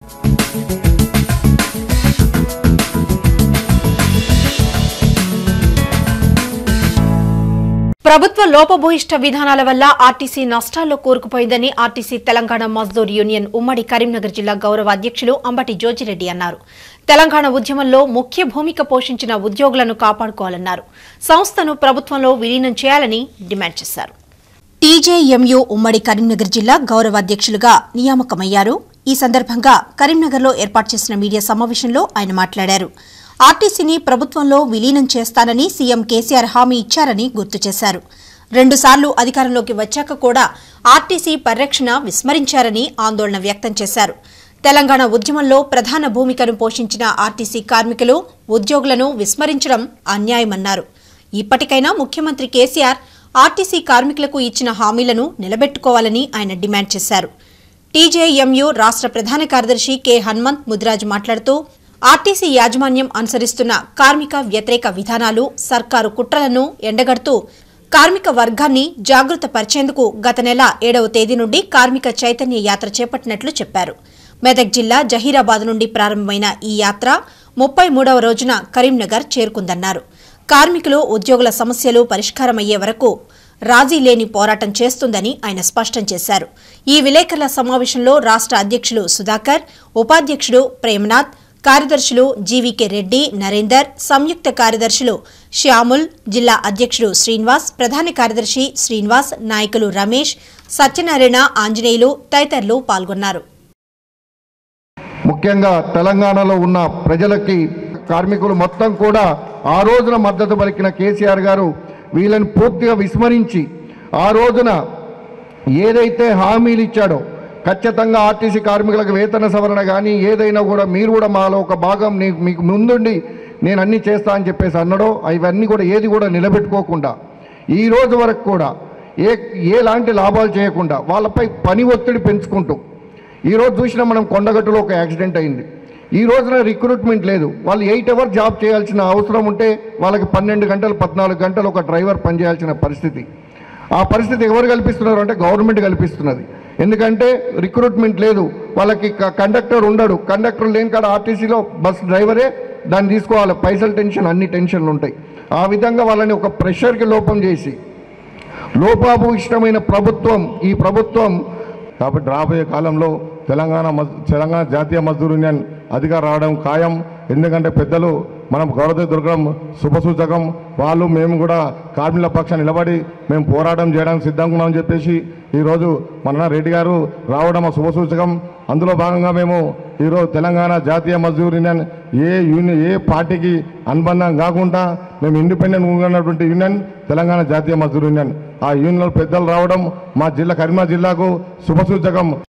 ప్రభుత్వ లోపభూయిష్ట విధానాల వల్ల ఆర్టీసీ నష్టాల్లో కూరుకుపోయిందని ఆర్టీసీ తెలంగాణ మజ్దూర్ యూనియన్ ఉమ్మడి కరీంనగర్ జిల్లా గౌరవ అధ్యక్షులు అంబటి జోజిరెడ్డి అన్నారు తెలంగాణ ఉద్యమంలో ముఖ్య భూమిక పోషించిన ఉద్యోగులను కాపాడుకోవాలన్నారు సంస్థను ప్రభుత్వంలో విలీనం చేయాలని డిమాండ్ చేశారు టీజేఎంయు ఉమ్మడి కరీంనగర్ జిల్లా గౌరవ అధ్యక్షులుగా నియామకమయ్యారు ఈ సందర్భంగా కరీంనగర్లో ఏర్పాటు చేసిన మీడియా సమావేశంలో ఆయన మాట్లాడారు ఆర్టీసీని ప్రభుత్వంలో విలీనం చేస్తానని సీఎం కేసీఆర్ హామీ ఇచ్చారని గుర్తు చేశారు రెండుసార్లు అధికారంలోకి వచ్చాక కూడా ఆర్టీసీ పరిరక్షణ విస్మరించారని ఆందోళన వ్యక్తం చేశారు తెలంగాణ ఉద్యమంలో ప్రధాన భూమికను పోషించిన ఆర్టీసీ కార్మికులు ఉద్యోగులను విస్మరించడం అన్యాయమన్నారు ఇప్పటికైనా ముఖ్యమంత్రి కేసీఆర్ ఆర్టీసీ కార్మికులకు ఇచ్చిన హామీలను నిలబెట్టుకోవాలని ఆయన డిమాండ్ చేశారు టీజేఎంయు రాష్ట్ర ప్రధాన కార్యదర్శి కె హనుమంత్ ముదిరాజ్ మాట్లాడుతూ ఆర్టీసీ యాజమాన్యం అనుసరిస్తున్న కార్మిక వ్యతిరేక విధానాలు సర్కారు కుట్రలను ఎండగడుతూ కార్మిక వర్గాన్ని జాగృత పరిచేందుకు గత నెల ఏడవ తేదీ నుండి కార్మిక చైతన్య యాత్ర చేపట్టినట్లు చెప్పారు మెదక్ జిల్లా జహీరాబాద్ నుండి ప్రారంభమైన ఈ యాత్ర ముప్పై మూడవ రోజున కరీంనగర్ చేరుకుందన్నారు కార్మికులు ఉద్యోగుల సమస్యలు పరిష్కారమయ్యే వరకు రాజీ లేని పోరాటం చేస్తుందని ఆయన స్పష్టం చేశారు ఈ విలేకరుల సమావేశంలో రాష్ట్ర అధ్యక్షులు సుధాకర్ ఉపాధ్యక్షుడు ప్రేమనాథ్ కార్యదర్శులు జీవీకే రెడ్డి నరేందర్ సంయుక్త కార్యదర్శులు శ్యాముల్ జిల్లా అధ్యక్షుడు శ్రీనివాస్ ప్రధాన కార్యదర్శి శ్రీనివాస్ నాయకులు రమేష్ సత్యనారాయణ ఆంజనేయులు తదితరులు పాల్గొన్నారు ముఖ్యంగా తెలంగాణలో ఉన్న ప్రజలకి కార్మికులు మొత్తం కూడా ఆ రోజున మద్దతు పలికిన కేసీఆర్ గారు వీళ్ళని పూర్తిగా విస్మరించి ఆ రోజున ఏదైతే హామీలు ఇచ్చాడో ఖచ్చితంగా ఆర్టీసీ కార్మికులకు వేతన సవరణ కానీ ఏదైనా కూడా మీరు కూడా మాలో ఒక భాగం నీ- మీకు ముందుండి నేను అన్ని చేస్తా అని చెప్పేసి అన్నాడో అవన్నీ కూడా ఏది కూడా నిలబెట్టుకోకుండా ఈ రోజు వరకు కూడా ఏ ఎలాంటి లాభాలు చేయకుండా వాళ్ళపై పని ఒత్తిడి పెంచుకుంటూ ఈ రోజు చూసినా మనం కొండగట్టులో ఒక యాక్సిడెంట్ అయింది ఈ రోజున రిక్రూట్మెంట్ లేదు వాళ్ళు ఎయిట్ అవర్ జాబ్ చేయాల్సిన అవసరం ఉంటే వాళ్ళకి పన్నెండు గంటలు పద్నాలుగు గంటలు ఒక డ్రైవర్ పనిచేయాల్సిన పరిస్థితి ఆ పరిస్థితి ఎవరు కల్పిస్తున్నారు అంటే గవర్నమెంట్ కల్పిస్తున్నది ఎందుకంటే రిక్రూట్మెంట్ లేదు వాళ్ళకి క- కండక్టర్ ఉండడు కండక్టర్ లేని కాడ ఆర్టీసీలో బస్ డ్రైవరే దాన్ని తీసుకోవాలి పైసల టెన్షన్ అన్ని టెన్షన్లు ఉంటాయి ఆ విధంగా వాళ్ళని ఒక ప్రెషర్కి లోపం చేసి లోపాభూయిష్టమైన ప్రభుత్వం ఈ ప్రభుత్వం కాబట్టి రాబోయే కాలంలో తెలంగాణ మజ్- తెలంగాణ జాతీయ మజ్దూర్ యూనియన్ అధికారం రావడం ఖాయం ఎందుకంటే పెద్దలు మనం గౌరవ దుర్గం శుభసూచకం వాళ్ళు మేము కూడా కార్మికుల పక్షాన నిలబడి మేము పోరాటం చేయడానికి సిద్ధంగా ఉన్నామని చెప్పేసి ఈరోజు మన రెడ్డి గారు రావడం ఆ శుభసూచకం అందులో భాగంగా మేము ఈరోజు తెలంగాణ జాతీయ మజ్దూర్ యూనియన్ ఏ యూనియన్ ఏ పార్టీకి అనుబంధం కాకుండా మేము ఇండిపెండెంట్ ఉన్నటువంటి యూనియన్ తెలంగాణ జాతీయ మజ్దూర్ యూనియన్ ఆ యూనియన్ పెద్దలు రావడం మా జిల్లా కరీంనగర్ జిల్లాకు శుభసూచకం